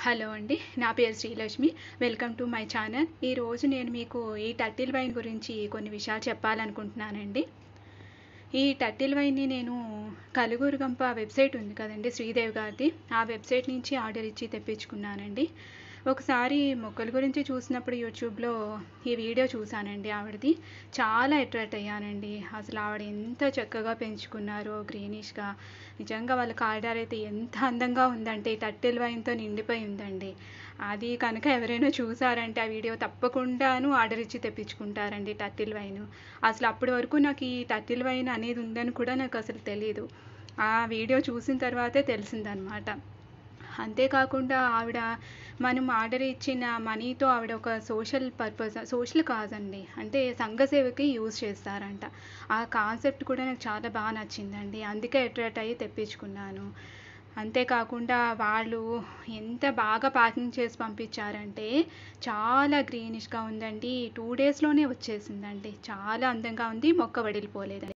hello అండి నా పేరు Srilakshmi welcome to my channel ఈరోజు నేను మీకు ఈ టర్టిల్ వైన్ గురించి కొన్ని విషయాలు చెప్పాలనుకుంటున్నానండి ఈ టర్టిల్ వైన్ని నేను కలుగురు గంప వెబ్సైట్ ఉంది కదండి శ్రీదేవి గారిది ఆ వెబ్సైట్ నుంచి ఆర్డర్ ఇచ్చి తెప్పించుకున్నానండి ఒకసారి మొక్కల గురించి చూసినప్పుడు యూట్యూబ్లో ఈ వీడియో చూశానండి ఆవిడది చాలా అట్రాక్ట్ అయ్యానండి అసలు ఆవిడ ఎంత చక్కగా పెంచుకున్నారో గ్రీనిష్గా నిజంగా వాళ్ళ కారిడార్ అయితే ఎంత అందంగా ఉందంటే టర్టిల్ వైన్తో నిండిపోయి ఉందండి అది కనుక ఎవరైనా చూసారంటే ఆ వీడియో తప్పకుండాను ఆర్డర్ ఇచ్చి తెప్పించుకుంటారండి టర్టిల్ వైన్ అసలు అప్పటి వరకు నాకు ఈ టర్టిల్ వైన్ అనేది ఉందని కూడా నాకు అసలు తెలియదు ఆ వీడియో చూసిన తర్వాతే తెలిసిందనమాట అంతేకాకుండా ఆవిడ మనం ఆర్డర్ ఇచ్చిన మనీతో ఆవిడ ఒక సోషల్ పర్పస్ సోషల్ కాదండి అంటే సంఘ సేవకి యూజ్ చేస్తారంట ఆ కాన్సెప్ట్ కూడా నాకు చాలా బాగా నచ్చిందండి అందుకే అట్రాక్ట్ అయ్యి తెప్పించుకున్నాను అంతేకాకుండా వాళ్ళు ఎంత బాగా ప్యాకింగ్ చేసి పంపించారంటే చాలా గ్రీనిష్గా ఉందండి టూ డేస్లోనే వచ్చేసిందండి చాలా అందంగా ఉంది మొక్క వడిలిపోలేదండి